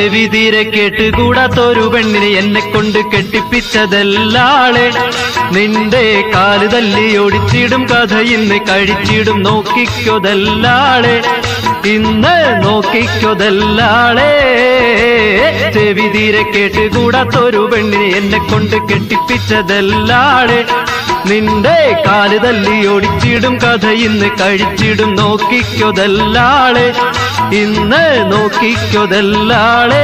ചെവി തീരെ കേട്ടുകൂടാത്തൊരു പെണ്ണിനെ എന്നെ കൊണ്ട് കെട്ടിപ്പിച്ചതല്ലാളെ നിന്റെ കാല് തല്ലി ഓടിച്ചിടും കഥ ഇന്ന് കഴിച്ചിടും നോക്കിക്കൊതല്ലാളെ ഇന്ന് നോക്കിക്കൊതല്ലാളെ ചെവി തീരെ കേട്ടുകൂടാത്തൊരു പെണ്ണിനെ എന്നെ കൊണ്ട് കെട്ടിപ്പിച്ചതല്ലാളെ നിന്റെ കാല് തല്ലി ഓടിച്ചിടും കഥ ഇന്ന് കഴിച്ചിടും നോക്കിക്കൊതല്ലാളെ ഇന്ന് നോക്കിക്കൊതല്ലാളെ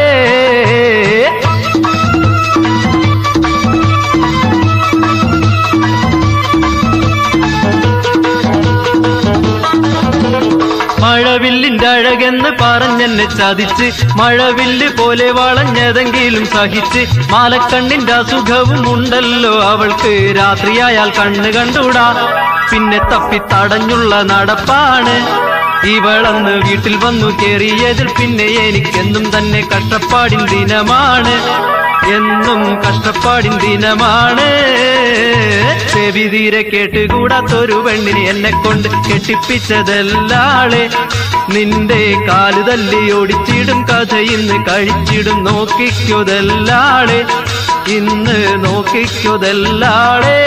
മഴവില്ലിന്റെ അഴകെന്ന് പറഞ്ഞെന്നെ ചതിച്ച് മഴവില്ല് പോലെ വളഞ്ഞതെങ്കിലും സഹിച്ച് മാലക്കണ്ണിന്റെ അസുഖവും ഉണ്ടല്ലോ അവൾക്ക് രാത്രിയായാൽ കണ്ണ് കണ്ടൂടാ പിന്നെ തപ്പി തടഞ്ഞുള്ള നടപ്പാണ് ഇവളന്ന് വീട്ടിൽ വന്നു കേറിയതിൽ പിന്നെ എനിക്കെന്നും തന്നെ കഷ്ടപ്പാടിൻ ദിനമാണ് എന്നും കഷ്ടപ്പാടിൻ ദിനമാണ് ചെവി തീരെ കേട്ടുകൂടാത്തൊരു പെണ്ണിനെ എന്നെ കൊണ്ട് കെട്ടിപ്പിച്ചതല്ലാളെ നിന്റെ കാല് തല്ലി ഓടിച്ചിടും കഥ ഇന്ന് കഴിച്ചിടും നോക്കിക്കൊതല്ലാളെ ഇന്ന് നോക്കിക്കൊതല്ലാളെ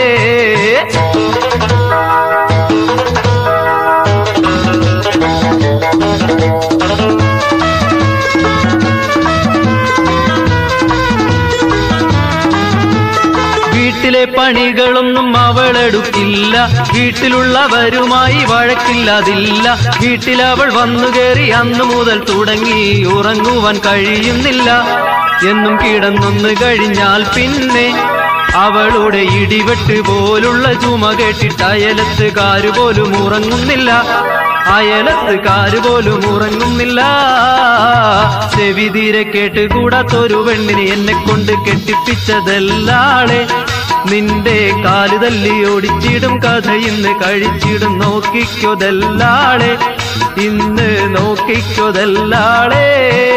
വീട്ടിലെ പണികളൊന്നും അവളെടുക്കില്ല വീട്ടിലുള്ളവരുമായി വഴക്കില്ലാതില്ല വീട്ടിൽ അവൾ വന്നു കയറി അന്നു മുതൽ തുടങ്ങി ഉറങ്ങുവാൻ കഴിയുന്നില്ല എന്നും കിടന്നൊന്ന് കഴിഞ്ഞാൽ പിന്നെ അവളുടെ ഇടിവെട്ട് പോലുള്ള ചുമ കേട്ടിട്ട് അയലത്തുകാര് പോലും ഉറങ്ങുന്നില്ല അയലത്തുകാര് പോലും ഉറങ്ങുന്നില്ല ചെവി തീരെ കേട്ടുകൂടാത്തൊരു പെണ്ണിനെ എന്നെ കൊണ്ട് കെട്ടിപ്പിച്ചതല്ലാളെ നിന്റെ കാല് തല്ലി ഓടിച്ചിടും കഥ ഇന്ന് കഴിച്ചിടും നോക്കിക്കൊതല്ലാളെ ഇന്ന് നോക്കിക്കൊതല്ലാളെ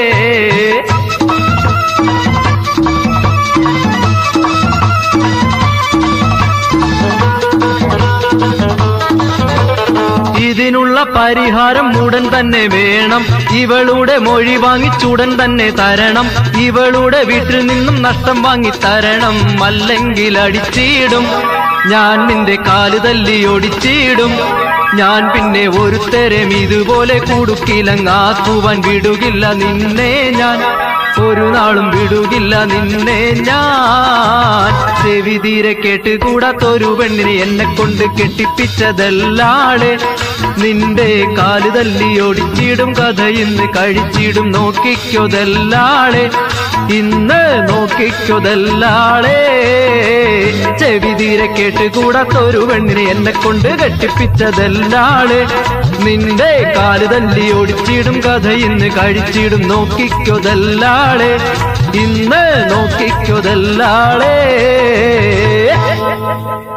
ഇതിനുള്ള പരിഹാരം ഉടൻ തന്നെ വേണം ഇവളുടെ മൊഴി വാങ്ങിച്ചുടൻ തന്നെ തരണം ഇവളുടെ വീട്ടിൽ നിന്നും നഷ്ടം വാങ്ങി തരണം അല്ലെങ്കിൽ അടിച്ചിടും ഞാൻ നിന്റെ കാല് തല്ലി ഒടിച്ചിടും ഞാൻ പിന്നെ ഒരുത്തരം ഇതുപോലെ കുടുക്കിലങ്ങാക്കുവാൻ വിടുകില്ല നിന്നെ ഞാൻ ഒരു നാളും വിടുകില്ല നിന്നെ ഞാൻ ചെവി തീരെ കേട്ടുകൂടാത്തൊരു പെണ്ണിനെ എന്നെ കൊണ്ട് കെട്ടിപ്പിച്ചതല്ലാളെ നിന്റെ കാല് തല്ലി ഓടിച്ചിടും കഥ ഇന്ന് കഴിച്ചിടും നോക്കിക്കൊതല്ലാളെ ഇന്ന് നോക്കിക്കൊതല്ലാളെ ചെവി തീരെ കേട്ടുകൂടാത്തൊരു പെണ്ണിനെ എന്നെ കൊണ്ട് കെട്ടിപ്പിച്ചതല്ലാളെ നിന്റെ കാല് തല്ലി ഓടിച്ചിടും കഥ ഇന്ന് കഴിച്ചിടും നോക്കിക്കൊതല്ലാളെ ഇന്ന് നോക്കിക്കൊതല്ലാളെ